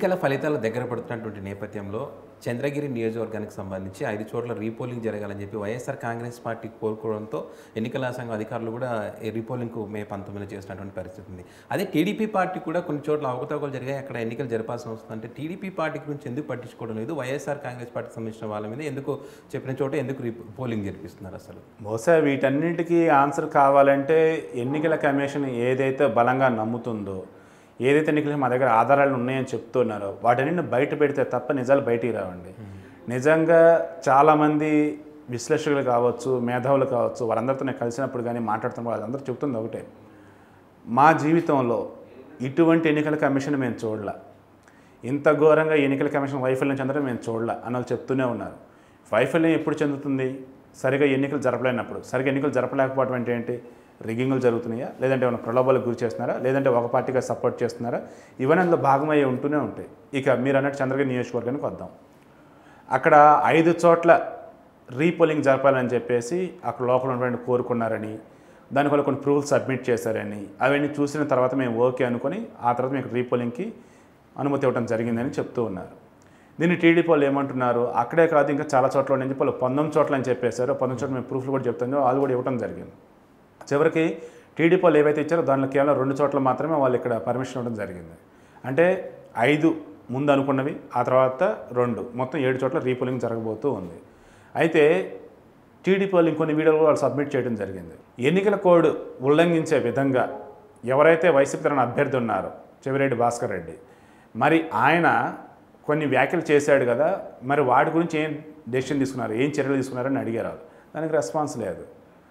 ఎన్నికల ఫలితాలు దగ్గర పడుతున్నటువంటి నేపథ్యంలో చంద్రగిరి నియోజకవర్గానికి సంబంధించి ఐదు చోట్ల రీపోలింగ్ జరగాలని చెప్పి వైఎస్ఆర్ కాంగ్రెస్ పార్టీ కోరుకోవడంతో ఎన్నికల సంఘం అధికారులు కూడా ఈ రీపోలింగ్కు మే పంతొమ్మిదిలో చేసినటువంటి పరిస్థితి ఉంది అదే టీడీపీ పార్టీ కూడా కొన్ని చోట్ల అవకతవకలు జరిగాయి అక్కడ ఎన్నికలు జరపాల్సిన అవసరం అంటే టీడీపీ పార్టీ గురించి ఎందుకు పట్టించుకోవడం లేదు వైఎస్ఆర్ కాంగ్రెస్ పార్టీకి సంబంధించిన వాళ్ళ మీద ఎందుకు చెప్పిన చోట ఎందుకు రీ పోలింగ్ జరిపిస్తున్నారు అసలు బహుశా వీటన్నిటికీ ఆన్సర్ కావాలంటే ఎన్నికల కమిషన్ ఏదైతే బలంగా నమ్ముతుందో ఏదైతే ఎన్నికలు మా దగ్గర ఆధారాలు ఉన్నాయని చెప్తున్నారో వాటన్నిటిని బయట పెడితే తప్ప నిజాలు బయటికి రావండి నిజంగా చాలామంది విశ్లేషకులు కావచ్చు మేధావులు కావచ్చు వారందరితో నేను కలిసినప్పుడు కానీ మాట్లాడుతున్న వాళ్ళందరూ చెప్తుంది ఒకటే మా జీవితంలో ఇటువంటి ఎన్నికల కమిషన్ మేము చూడలే ఇంత ఘోరంగా ఎన్నికల కమిషన్ వైఫల్యం చెందడం మేము చూడలే అని వాళ్ళు చెప్తూనే ఉన్నారు వైఫల్యం ఎప్పుడు చెందుతుంది సరిగా ఎన్నికలు జరపలేనప్పుడు సరిగా ఎన్నికలు జరపలేకపోవడం అంటే ఏంటి రిగ్గింగ్లు జరుగుతున్నాయా లేదంటే ఏమైనా ప్రలోభాలకు గురి చేస్తున్నారా లేదంటే ఒక పార్టీగా సపోర్ట్ చేస్తున్నారా ఇవన్నీ అందులో భాగమయ్యే ఉంటూనే ఉంటాయి ఇక మీరు అన్నట్టు చంద్రగిరి నియోజకవర్గానికి వద్దాం అక్కడ ఐదు చోట్ల రీపోలింగ్ జరపాలని చెప్పేసి అక్కడ లోపల ఉన్నటువంటి కోరుకున్నారని దానివల్ల కొన్ని ప్రూఫ్స్ సబ్మిట్ చేశారని అవన్నీ చూసిన తర్వాత మేము ఓకే అనుకొని ఆ తర్వాత మీకు రీపోలింగ్కి అనుమతి ఇవ్వడం జరిగిందని చెప్తూ ఉన్నారు దీన్ని టీడీపీ వాళ్ళు ఏమంటున్నారు అక్కడే కాదు ఇంకా చాలా చోట్ల అని చెప్పి వాళ్ళు పంతొమ్మిది చోట్ల అని చెప్పేశారు పంతొమ్మిది చోట్ల మేము ప్రూఫ్లు కూడా చెప్తాం వాళ్ళు కూడా ఇవ్వడం జరిగింది చివరికి టీడీపీ వాళ్ళు ఏవైతే ఇచ్చారో దానిలో కేవలం రెండు చోట్ల మాత్రమే వాళ్ళు ఇక్కడ పర్మిషన్ ఇవ్వడం జరిగింది అంటే ఐదు ముందు అనుకున్నవి ఆ తర్వాత రెండు మొత్తం ఏడు చోట్ల రీపోలింగ్ జరగబోతూ ఉంది అయితే టీడీపీ వాళ్ళు ఇంకొన్ని వీడియోలు కూడా వాళ్ళు సబ్మిట్ చేయడం జరిగింది ఎన్నికల కోడ్ ఉల్లంఘించే విధంగా ఎవరైతే వైసీపీ తరఫున అభ్యర్థి ఉన్నారో చెవిరెడ్డి భాస్కర్ రెడ్డి మరి ఆయన కొన్ని వ్యాఖ్యలు చేశాడు కదా మరి వాటి గురించి ఏం డెసిషన్ తీసుకున్నారు ఏం చర్యలు తీసుకున్నారని అడిగారు వాళ్ళు. దానికి రెస్పాన్స్ లేదు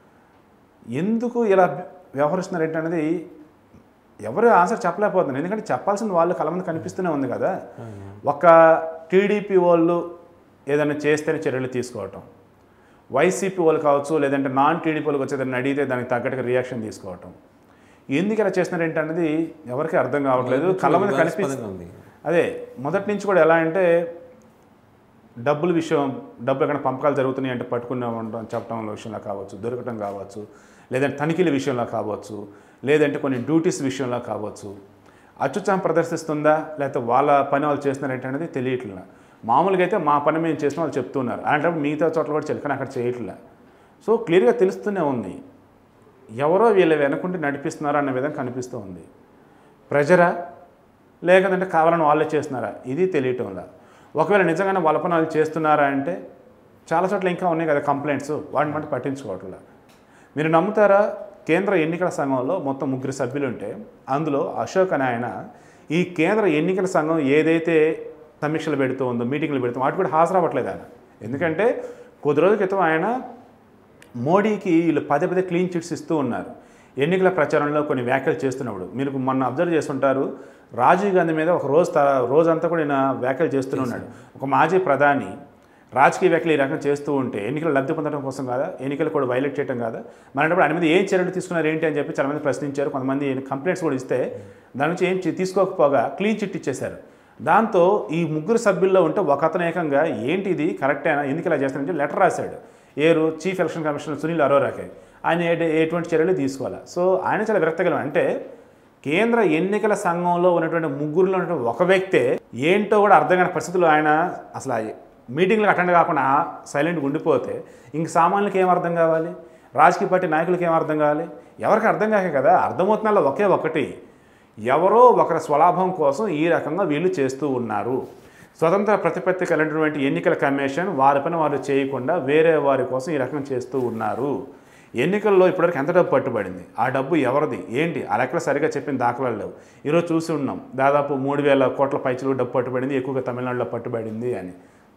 ఎందుకు ఇలా వ్యవహరిస్తున్నారు ఏంటనేది ఎవరు ఆన్సర్ చెప్పలేకపోతున్నారు ఎందుకంటే చెప్పాల్సింది వాళ్ళు కలమంది కనిపిస్తూనే ఉంది కదా ఒక టీడీపీ వాళ్ళు ఏదైనా చేస్తేనే చర్యలు తీసుకోవటం వైసీపీ వాళ్ళు కావచ్చు లేదంటే నాన్ టీడీపీ వాళ్ళకి వచ్చేదాన్ని అడిగితే దానికి తగ్గట్టుగా రియాక్షన్ తీసుకోవటం ఎందుకు ఇలా చేస్తున్నారు ఏంటనేది ఎవరికి అర్థం కావట్లేదు కలమంది కనిపిస్తుంది వివాదాస్పదంగా ఉంది అదే మొదటి నుంచి కూడా ఎలా అంటే డబ్బుల విషయం డబ్బులు ఎక్కడ పంపకాలు జరుగుతున్నాయి అంటే పట్టుకునే ఉండడం చెప్పడం విషయంలో కావచ్చు దొరకటం కావచ్చు లేదంటే తనిఖీల విషయంలో కావచ్చు లేదంటే కొన్ని డ్యూటీస్ విషయంలో కావచ్చు అత్యుత్సాహం ప్రదర్శిస్తుందా లేకపోతే వాళ్ళ పని వాళ్ళు చేస్తున్నారు ఏంటనేది తెలియట్లే మామూలుగా అయితే మా పని మేము చేసిన వాళ్ళు చెప్తున్నారు అలాంటప్పుడు మిగతా చోట్ల కూడా చెల్లి కానీ అక్కడ చేయట్లే సో క్లియర్గా తెలుస్తూనే ఉంది ఎవరో వీళ్ళ వెనకుండి నడిపిస్తున్నారు అన్న విధంగా కనిపిస్తూ ఉంది ప్రెజరా లేకపోతే కావాలని వాళ్ళే చేస్తున్నారా ఇది తెలియటంలా ఒకవేళ నిజంగానే వాళ్ళ పని వాళ్ళు చేస్తున్నారా అంటే చాలా చోట్ల ఇంకా ఉన్నాయి కదా కంప్లైంట్స్ వాటిని మటు పట్టించుకోవట్లే మీరు నమ్ముతారా కేంద్ర ఎన్నికల సంఘంలో మొత్తం ముగ్గురు సభ్యులు ఉంటే అందులో అశోక్ అనే ఆయన ఈ కేంద్ర ఎన్నికల సంఘం ఏదైతే సమీక్షలు పెడుతూ ఉందో మీటింగ్లు పెడుతూ వాటి కూడా హాజరవ్వట్లేదు ఆయన ఎందుకంటే కొద్ది రోజుల క్రితం ఆయన మోడీకి వీళ్ళు పదే పదే క్లీన్ చిట్స్ ఇస్తూ ఉన్నారు ఎన్నికల ప్రచారంలో కొన్ని వ్యాఖ్యలు చేస్తున్నప్పుడు మీరు మొన్న అబ్జర్వ్ చేస్తుంటారు రాజీవ్ గాంధీ మీద ఒక రోజు త- రోజంతా కూడా ఈయన వ్యాఖ్యలు చేస్తూనే ఉన్నాడు ఒక మాజీ ప్రధాని రాజకీయ వ్యాఖ్యలు ఈ రకంగా చేస్తూ ఉంటే ఎన్నికలు లబ్ధి పొందడం కోసం కాదా ఎన్నికలు కూడా వైలేట్ చేయడం కాదా మరి ఆయన మీద ఏం చర్యలు తీసుకున్నారు ఏంటి అని చెప్పి చాలామంది ప్రశ్నించారు కొంతమంది కంప్లైంట్స్ కూడా ఇస్తే దాని నుంచి ఏం చే- తీసుకోకపోగా క్లీన్ చిట్ ఇచ్చేశారు దాంతో ఈ ముగ్గురు సభ్యుల్లో ఉంటే ఒక అతను ఏకంగా ఏంటి ఇది కరెక్టేనా ఎందుకు ఇలా చేస్తారని లెటర్ రాశాడు ఏరు చీఫ్ ఎలక్షన్ కమిషనర్ సునీల్ అరోరాకి ఆయన ఏ- ఎటువంటి చర్యలు తీసుకోవాలి సో ఆయన చాలా విరక్తగలం అంటే కేంద్ర ఎన్నికల సంఘంలో ఉన్నటువంటి ముగ్గురులో ఉన్నటువంటి ఒక వ్యక్తే ఏంటో కూడా అర్థం కాని పరిస్థితుల్లో ఆయన అసలు ఆ మీటింగ్లకు అటెండ్ కాకుండా సైలెంట్గా ఉండిపోతే ఇంక సామాన్యులకి ఏం అర్థం కావాలి రాజకీయ పార్టీ నాయకులకి ఏం అర్థం కావాలి ఎవరికి అర్థం కాక కదా అర్థమవుతున్న ఒకే ఒకటి ఎవరో ఒకరి స్వలాభం కోసం ఈ రకంగా వీళ్ళు చేస్తూ ఉన్నారు స్వతంత్ర ప్రతిపత్తి కలిగినటువంటి ఎన్నికల కమిషన్ వారి పని వారు చేయకుండా వేరే వారి కోసం ఈ రకంగా చేస్తూ ఉన్నారు ఎన్నికల్లో ఇప్పటివరకు ఎంత డబ్బు పట్టుబడింది ఆ డబ్బు ఎవరిది ఏంటి ఆ లెక్కలు సరిగా చెప్పిన దాఖలాలు లేవు ఈరోజు చూసి ఉన్నాం దాదాపు మూడు వేల కోట్ల పైచలు డబ్బు పట్టుబడింది ఎక్కువగా తమిళనాడులో పట్టుబడింది అని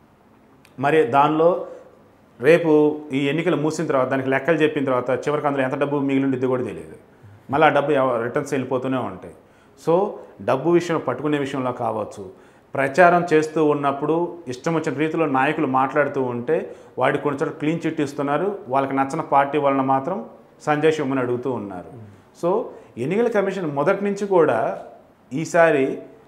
మరి దానిలో రేపు ఈ ఎన్నికలు మూసిన తర్వాత దానికి లెక్కలు చెప్పిన తర్వాత చివరికి అందులో ఎంత డబ్బు మిగిలిండిద్ది కూడా తెలియదు మళ్ళీ ఆ డబ్బు ఎవ- రిటర్న్స్ వెళ్ళిపోతూనే ఉంటాయి సో డబ్బు విషయం పట్టుకునే విషయంలో కావచ్చు ప్రచారం చేస్తూ ఉన్నప్పుడు ఇష్టం వచ్చిన రీతిలో నాయకులు మాట్లాడుతూ ఉంటే వాడి కొన్ని చోట్ల క్లీన్ చిట్ ఇస్తున్నారు వాళ్ళకి నచ్చిన పార్టీ వలన మాత్రం సంజయ్ శివమని అడుగుతూ ఉన్నారు సో ఎన్నికల కమిషన్ మొదటి నుంచి కూడా ఈసారి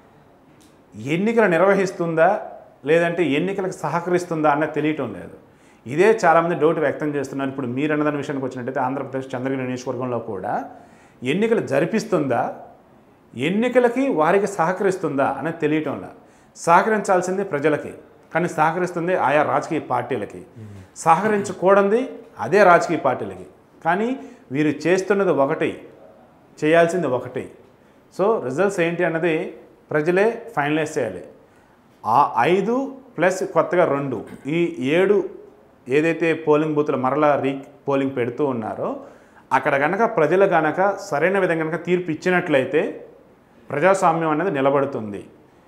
ఎన్నికలు నిర్వహిస్తుందా లేదంటే ఎన్నికలకు సహకరిస్తుందా అన్నది తెలియటం లేదు ఇదే చాలామంది డౌట్ వ్యక్తం చేస్తున్నారు ఇప్పుడు మీరు అన్నదాని విషయానికి వచ్చినట్టయితే ఆంధ్రప్రదేశ్ చంద్రగిరి నియోజకవర్గంలో కూడా ఎన్నికలు జరిపిస్తుందా ఎన్నికలకి వారికి సహకరిస్తుందా అనేది తెలియటంలా సహకరించాల్సింది ప్రజలకి కానీ సహకరిస్తుంది ఆయా రాజకీయ పార్టీలకి సహకరించకూడంది అదే రాజకీయ పార్టీలకి కానీ వీరు చేస్తున్నది ఒకటి చేయాల్సింది ఒకటి సో రిజల్ట్స్ ఏంటి అన్నది ప్రజలే ఫైనలైజ్ చేయాలి ఆ ఐదు ప్లస్ కొత్తగా రెండు ఈ ఏడు ఏదైతే పోలింగ్ బూత్లు మరలా రీ పోలింగ్ పెడుతూ ఉన్నారో అక్కడ కనుక ప్రజలు కనుక సరైన విధంగా కనుక తీర్పు ఇచ్చినట్లయితే ప్రజాస్వామ్యం అనేది నిలబడుతుంది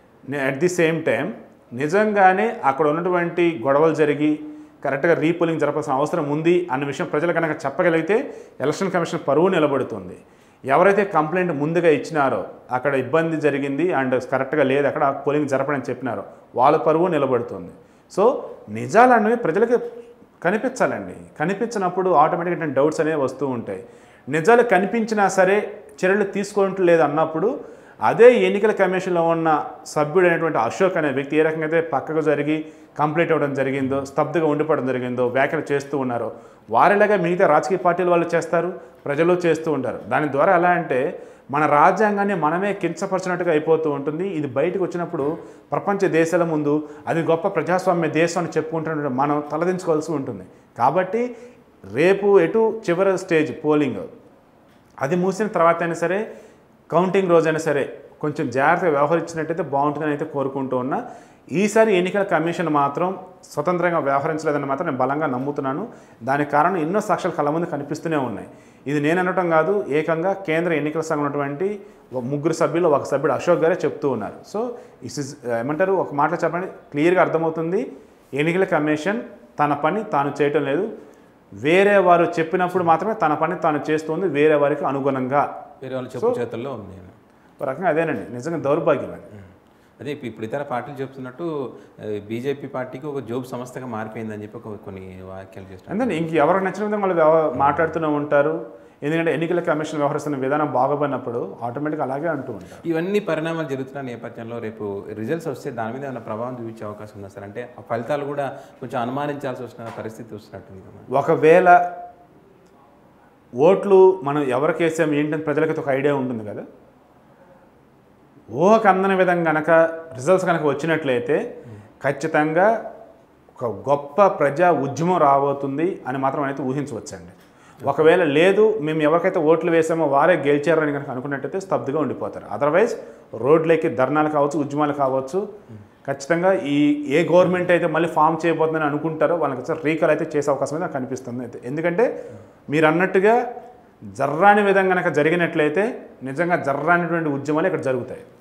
అట్ ది సేమ్ టైం నిజంగానే అక్కడ ఉన్నటువంటి గొడవలు జరిగి కరెక్ట్గా రీపోలింగ్ జరపాల్సిన అవసరం ఉంది అన్న విషయం ప్రజలు కనుక చెప్పగలిగితే ఎలక్షన్ కమిషన్ పరువు నిలబడుతుంది ఎవరైతే కంప్లైంట్ ముందుగా ఇచ్చినారో అక్కడ ఇబ్బంది జరిగింది అండ్ కరెక్ట్గా లేదు అక్కడ పోలింగ్ జరపడని చెప్పినారో వాళ్ళ పరువు నిలబడుతుంది సో నిజాలు అనేవి ప్రజలకి కనిపించాలండి కనిపించినప్పుడు ఆటోమేటిక్గా డౌట్స్ అనేవి వస్తూ ఉంటాయి నిజాలు కనిపించినా సరే చర్యలు తీసుకోవట్లేదు అన్నప్పుడు అదే ఎన్నికల కమిషన్లో ఉన్న సభ్యుడు అయినటువంటి అశోక్ అనే వ్యక్తి ఏ రకంగా అయితే పక్కకు జరిగి కంప్లీట్ అవ్వడం జరిగిందో స్తబ్దుగా ఉండిపోవడం జరిగిందో వ్యాఖ్యలు చేస్తూ ఉన్నారో వారిలాగా మిగతా రాజకీయ పార్టీల వాళ్ళు చేస్తారు ప్రజలు చేస్తూ ఉంటారు దాని ద్వారా ఎలా అంటే మన రాజ్యాంగాన్ని మనమే కించపరిచినట్టుగా అయిపోతూ ఉంటుంది ఇది బయటకు వచ్చినప్పుడు ప్రపంచ దేశాల ముందు అది గొప్ప ప్రజాస్వామ్య దేశం అని చెప్పుకుంటున్న మనం తలదించుకోవాల్సి ఉంటుంది కాబట్టి రేపు ఎటు చివరి స్టేజ్ పోలింగ్ అది మూసిన తర్వాత అయినా సరే కౌంటింగ్ రోజైనా సరే కొంచెం జాగ్రత్తగా వ్యవహరించినట్టయితే బాగుంటుందని అయితే కోరుకుంటూ ఉన్నా ఈసారి ఎన్నికల కమిషన్ మాత్రం స్వతంత్రంగా వ్యవహరించలేదని మాత్రం నేను బలంగా నమ్ముతున్నాను దానికి కారణం ఎన్నో సాక్ష్యాలు కళ్ళ ముందు కనిపిస్తూనే ఉన్నాయి ఇది నేను అనటం కాదు ఏకంగా కేంద్ర ఎన్నికల సంఘం ఉన్నటువంటి ఒక ముగ్గురు సభ్యులు ఒక సభ్యుడు అశోక్ గారే చెప్తూ ఉన్నారు సో ఇస్ ఇస్ ఏమంటారు ఒక మాటలో చెప్పండి క్లియర్గా అర్థమవుతుంది ఎన్నికల కమిషన్ తన పని తాను చేయటం లేదు వేరే వారు చెప్పినప్పుడు మాత్రమే తన పని తాను చేస్తుంది వేరే వారికి అనుగుణంగా వేరే వాళ్ళ చెప్పు చేతుల్లో ఉంది ఒక రకంగా అదేనండి నిజంగా దౌర్భాగ్యం అది అదే ఇప్పుడు ఇప్పుడు ఇతర పార్టీలు చెప్తున్నట్టు బీజేపీ పార్టీకి ఒక జోబ్ సంస్థగా మారిపోయిందని చెప్పి ఒక కొన్ని వ్యాఖ్యలు చేస్తున్నారు అంతే ఇంక ఎవరికి నచ్చిన విధంగా వాళ్ళు వ్యవ- మాట్లాడుతూనే ఉంటారు ఎందుకంటే ఎన్నికల కమిషన్ వ్యవహరిస్తున్న విధానం బాగోపోయినప్పుడు ఆటోమేటిక్గా అలాగే అంటూ ఉంటారు ఇవన్నీ పరిణామాలు జరుగుతున్న నేపథ్యంలో రేపు రిజల్ట్స్ వస్తే దాని మీద ఏమైనా ప్రభావం చూపించే అవకాశం ఉందా సార్ అంటే ఆ ఫలితాలు కూడా కొంచెం అనుమానించాల్సి వస్తున్న పరిస్థితి వస్తున్నట్టుంది కదా. ఒకవేళ ఓట్లు మనం ఎవరికి వేసాం ఏంటని ప్రజలకి ఒక ఐడియా ఉంటుంది కదా ఊహకు అందని విధంగా కనుక రిజల్ట్స్ కనుక వచ్చినట్లయితే ఖచ్చితంగా ఒక గొప్ప ప్రజా ఉద్యమం రాబోతుంది అని మాత్రం అయితే ఊహించవచ్చండి ఒకవేళ లేదు మేము ఎవరికైతే ఓట్లు వేసామో వారే గెలిచారని కనుక అనుకున్నట్టయితే స్తబ్దుగా ఉండిపోతారు అదర్వైజ్ రోడ్లకి ధర్నాలు కావచ్చు ఉద్యమాలు కావచ్చు ఖచ్చితంగా ఈ ఏ గవర్నమెంట్ అయితే మళ్ళీ ఫామ్ చేయబోతుందని అనుకుంటారో వాళ్ళకి వచ్చి రీకాల్ అయితే చేసే అవకాశం అయితే నాకు కనిపిస్తుంది అయితే ఎందుకంటే మీరు అన్నట్టుగా జర్రాని విధంగా కనుక జరిగినట్లయితే నిజంగా జర్రానిటువంటి ఉద్యమాలు ఇక్కడ జరుగుతాయి